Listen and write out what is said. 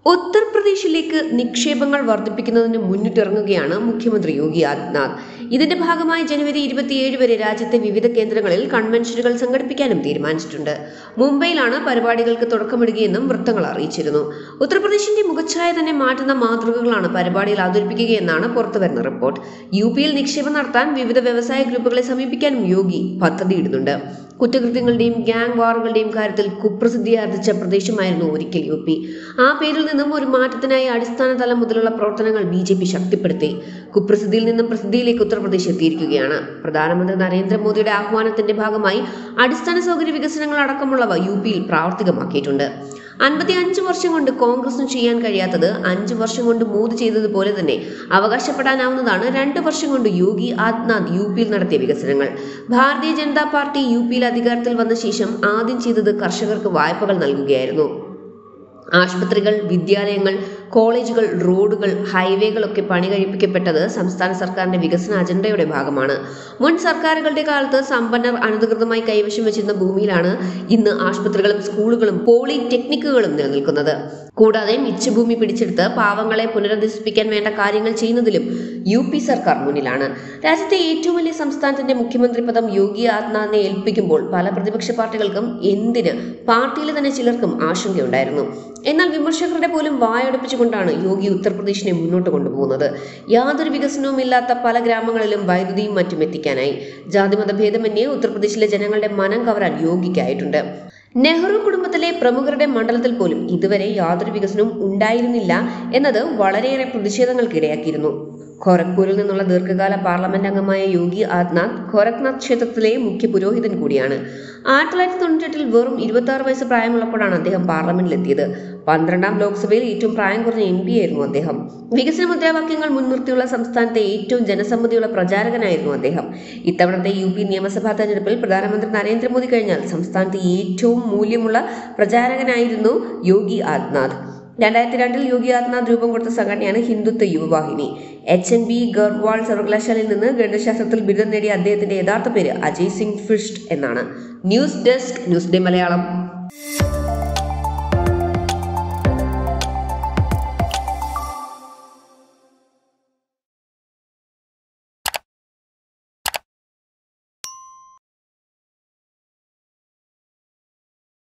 ഉത്തർപ്രദേശിലേക്ക് നിക്ഷേപങ്ങൾ വർദ്ധിപ്പിക്കുന്നതിന് മുന്നിട്ടിറങ്ങുകയാണ് മുഖ്യമന്ത്രി യോഗി ആദിത്യനാഥ് ഇതിന്റെ ഭാഗമായി ജനുവരി ഇരുപത്തിയേഴ് വരെ രാജ്യത്തെ വിവിധ കേന്ദ്രങ്ങളിൽ കൺവെൻഷനുകൾ സംഘടിപ്പിക്കാനും തീരുമാനിച്ചിട്ടുണ്ട് മുംബൈയിലാണ് പരിപാടികൾക്ക് തുടക്കമിടുകയെന്നും വൃത്തങ്ങൾ അറിയിച്ചിരുന്നു ഉത്തർപ്രദേശിന്റെ മുഖച്ഛായ തന്നെ മാറ്റുന്ന മാതൃകകളാണ് പരിപാടിയിൽ അവതരിപ്പിക്കുകയെന്നാണ് പുറത്തുവരുന്ന റിപ്പോർട്ട് യു പിയിൽ നിക്ഷേപം നടത്താൻ വിവിധ വ്യവസായ ഗ്രൂപ്പുകളെ സമീപിക്കാനും യോഗി പദ്ധതിയിടുന്നുണ്ട് കുറ്റകൃത്യങ്ങളുടെയും ഗ്യാങ് വാറുകളുടെയും കാര്യത്തിൽ കുപ്രസിദ്ധി ആർജിച്ച പ്രദേശമായിരുന്നു ഒരിക്കൽ യു പി ആ പേരിൽ നിന്നും ഒരു മാറ്റത്തിനായി അടിസ്ഥാന തലം മുതലുള്ള പ്രവർത്തനങ്ങൾ ബി ജെ പി ശക്തിപ്പെടുത്തി കുപ്രസിദ്ധിയിൽ നിന്നും പ്രസിദ്ധിയിലേക്ക് ഉത്തർപ്രദേശ് എത്തിയിരിക്കുകയാണ് പ്രധാനമന്ത്രി നരേന്ദ്രമോദിയുടെ ആഹ്വാനത്തിന്റെ ഭാഗമായി അടിസ്ഥാന സൗകര്യ വികസനങ്ങൾ അടക്കമുള്ളവ യു പിയിൽ പ്രാവർത്തികമാക്കിയിട്ടുണ്ട് അൻപത്തി അഞ്ച് വർഷം കൊണ്ട് കോൺഗ്രസിന് ചെയ്യാൻ കഴിയാത്തത് അഞ്ച് വർഷം കൊണ്ട് മോദി ചെയ്തതുപോലെ തന്നെ അവകാശപ്പെടാനാവുന്നതാണ് രണ്ട് വർഷം കൊണ്ട് യോഗി ആദിത്യനാഥ് യു പിയിൽ നടത്തിയ വികസനങ്ങൾ ഭാരതീയ ജനതാ പാർട്ടി യു പിയിൽ അധികാരത്തിൽ വന്ന ശേഷം ആദ്യം ചെയ്തത് കർഷകർക്ക് വായ്പകൾ നൽകുകയായിരുന്നു ആശുപത്രികൾ വിദ്യാലയങ്ങൾ കോളേജുകൾ റോഡുകൾ ഹൈവേകളൊക്കെ പണി കഴിപ്പിക്കപ്പെട്ടത് സംസ്ഥാന സർക്കാരിന്റെ വികസന അജണ്ടയുടെ ഭാഗമാണ് മുൻ സർക്കാരുകളുടെ കാലത്ത് സമ്പന്നർ അനധികൃതമായി കൈവശം വെച്ചിരുന്ന ഭൂമിയിലാണ് ഇന്ന് ആശുപത്രികളും സ്കൂളുകളും പോളിടെക്നിക്കുകളും നിലനിൽക്കുന്നത് കൂടാതെ മിച്ചഭൂമി പിടിച്ചെടുത്ത് പാവങ്ങളെ പുനരധിവസിപ്പിക്കാൻ വേണ്ട കാര്യങ്ങൾ ചെയ്യുന്നതിലും യു പി സർക്കാർ മുന്നിലാണ് രാജ്യത്തെ ഏറ്റവും വലിയ സംസ്ഥാനത്തിന്റെ മുഖ്യമന്ത്രി പദം യോഗി ആദിത്യനാഥിനെ ഏൽപ്പിക്കുമ്പോൾ പല പ്രതിപക്ഷ പാർട്ടികൾക്കും എന്തിന് പാർട്ടിയിലെ തന്നെ ചിലർക്കും ആശങ്കയുണ്ടായിരുന്നു എന്നാൽ വിമർശകരുടെ പോലും വായടപ്പിച്ചുകൊണ്ടാണ് യോഗി ഉത്തർപ്രദേശിനെ മുന്നോട്ട് കൊണ്ടുപോകുന്നത് യാതൊരു വികസനവും ഇല്ലാത്ത പല ഗ്രാമങ്ങളിലും വൈദ്യുതിയും മറ്റും എത്തിക്കാനായി ജാതിമത ഭേദമന്യേ ഉത്തർപ്രദേശിലെ ജനങ്ങളുടെ മനം കവരാൻ യോഗിക്കായിട്ടുണ്ട് നെഹ്റു കുടുംബത്തിലെ പ്രമുഖരുടെ മണ്ഡലത്തിൽ പോലും ഇതുവരെ യാതൊരു വികസനവും ഉണ്ടായിരുന്നില്ല എന്നത് വളരെയേറെ പ്രതിഷേധങ്ങൾക്കിടയാക്കിയിരുന്നു ഖോരഗ്പൂരിൽ നിന്നുള്ള ദീർഘകാല പാർലമെന്റ് അംഗമായ യോഗി ആദിത്യനാഥ് ഖോരക്നാഥ് ക്ഷേത്രത്തിലെ മുഖ്യ പുരോഹിതൻ കൂടിയാണ് ആയിരത്തി തൊള്ളായിരത്തി തൊണ്ണൂറ്റെട്ടിൽ വെറും ഇരുപത്തി ആറ് വയസ്സ് പ്രായമുള്ളപ്പോഴാണ് അദ്ദേഹം പാർലമെന്റിലെത്തിയത് പന്ത്രണ്ടാം ലോക്സഭയിൽ ഏറ്റവും പ്രായം കുറഞ്ഞ എം പി ആയിരുന്നു അദ്ദേഹം വികസന മുദ്രാവാക്യങ്ങൾ മുൻനിർത്തിയുള്ള സംസ്ഥാനത്തെ ഏറ്റവും ജനസമ്മതിയുള്ള പ്രചാരകനായിരുന്നു അദ്ദേഹം ഇത്തവണത്തെ യു പി നിയമസഭാ തെരഞ്ഞെടുപ്പിൽ പ്രധാനമന്ത്രി നരേന്ദ്രമോദി കഴിഞ്ഞാൽ സംസ്ഥാനത്തെ ഏറ്റവും മൂല്യമുള്ള പ്രചാരകനായിരുന്നു യോഗി ആദിത്യനാഥ് രണ്ടായിരത്തി രണ്ടിൽ യോഗി ആദിത്യനാഥ് രൂപം കൊടുത്ത സംഘടനയാണ് Hindutva Yuva Vahini H N B Garhwal സർവകലാശാലയിൽ നിന്ന് ഗണിതശാസ്ത്രത്തിൽ ബിരുദം നേടിയ അദ്ദേഹത്തിന്റെ യഥാർത്ഥ പേര് അജയ് സിംഗ് ഫിഷ്ട് എന്നാണ് news desk news day Malayalam